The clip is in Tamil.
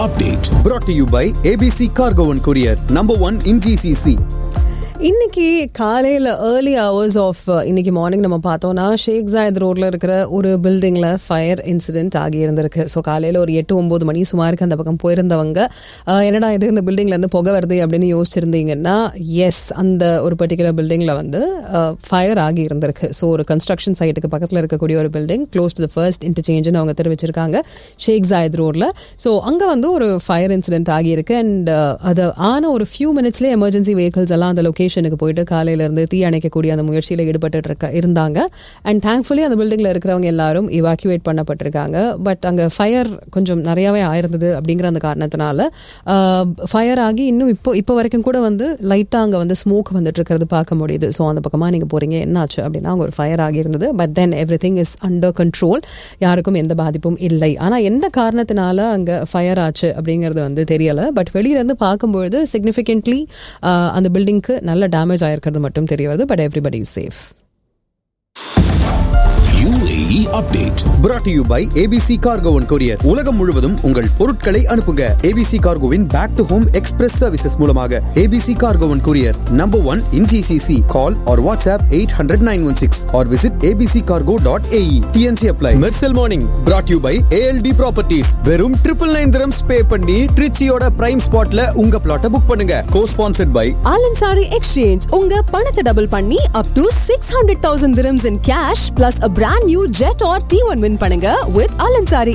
update. Brought to you by ABC Cargo and Courier, number one in GCC. இன்னைக்கு காலையில் ஏர்லி ஹவர்ஸ் ஆஃப் இன்னைக்கு மார்னிங் நம்ம பார்த்தோம்னா ஷேக் ஜாயத் ரோட்ல இருக்கிற ஒரு பில்டிங்கில் ஃபயர் இன்சிடென்ட் ஆகி இருந்திருக்கு ஸோ காலையில் ஒரு எட்டு ஒம்பது மணி சுமாருக்கு அந்த பக்கம் போயிருந்தவங்க அஹ், என்னடா இது இந்த பில்டிங்லேருந்து புகை வருது அப்படின்னு யோசிச்சிருந்தீங்கன்னா எஸ் அந்த ஒரு பர்டிகுலர் பில்டிங்கில் வந்து ஃபயர் ஆகி இருந்திருக்கு ஸோ ஒரு கன்ஸ்ட்ரக்ஷன் சைட்டுக்கு பக்கத்தில் இருக்கக்கூடிய ஒரு building close to the first இன்டர்சேஞ்சுன்னு அவங்க தெரிவிச்சிருக்காங்க ஷேக் ஜாயத் ரோட்ல ஸோ அங்கே வந்து ஒரு ஃபயர் இன்சிடென்ட் ஆகியிருக்கு அண்ட் அது ஆன ஒரு ஃபியூ மினிட்ஸ்லேயே எமர்ஜென்சி வெஹிக்கிள்ஸ் எல்லாம் அந்த லொக்கேஷனுக்கு போயிட்டு காலையில இருந்து தீ அணைக்கக்கூடிய அந்த முயற்சியில் ஈடுபட்டு இருக்க இருந்தாங்க அண்ட் தேங்க்ஃபுல்லி அந்த பில்டிங்கில் இருக்கிறவங்க எல்லாரும் இவாக்குவேட் பண்ணப்பட்டிருக்காங்க பட் அங்கே ஃபயர் கொஞ்சம் நிறையாவே ஆயிருந்தது அப்படிங்கிற அந்த காரணத்தினால ஃபயர் ஆகி இன்னும் இப்போ இப்போ வரைக்கும் கூட வந்து லைட்டாக அங்கே வந்து ஸ்மோக் வந்துட்டு இருக்கிறது பார்க்க முடியுது ஸோ அந்த பக்கமாக நீங்கள் போறீங்க என்னாச்சு அப்படின்னா அங்கே ஒரு ஃபயர் ஆகி இருந்தது but then everything is under control யாருக்கும் எந்த பாதிப்பும் இல்லை ஆனால் எந்த காரணத்தினால அங்கே ஃபயர் ஆச்சு அப்படிங்கிறது வந்து தெரியலை பட் வெளியிலேருந்து பார்க்கும்பொழுது சிக்னிஃபிகண்ட்லி அந்த பில்டிங்க்கு நல்ல டேமேஜ் ஆயிருக்கிறது மட்டும் தெரிய வருது but everybody is safe UAE update. Brought to you by ABC Cargo and Courier. உலகம் முழுவதும் உங்கள் பொருட்களை அனுப்புங்க ABC Cargoவின் back to home express services மூலமாக ABC Cargo and Courier, number one in GCC. Call or WhatsApp 800-916 or visit abccargo.ae. TNC apply. Mercel Morning. Brought to you by ALD Properties. வெறும் ட்ரிபிள் நைன் திரம்ஸ் பே பண்ணி ட்ரிச்சியோட பிரைம் ஸ்பாட்ல உங்க பிளாட்டை புக் பண்ணுங்க co-sponsored by Al Ansari exchange உங்க பணத்தை டபுள் பண்ணி up to six hundred thousand dirhams in cash plus a brand new Jetour T one win பண்ணுங்க வித் ஆலன்சாரி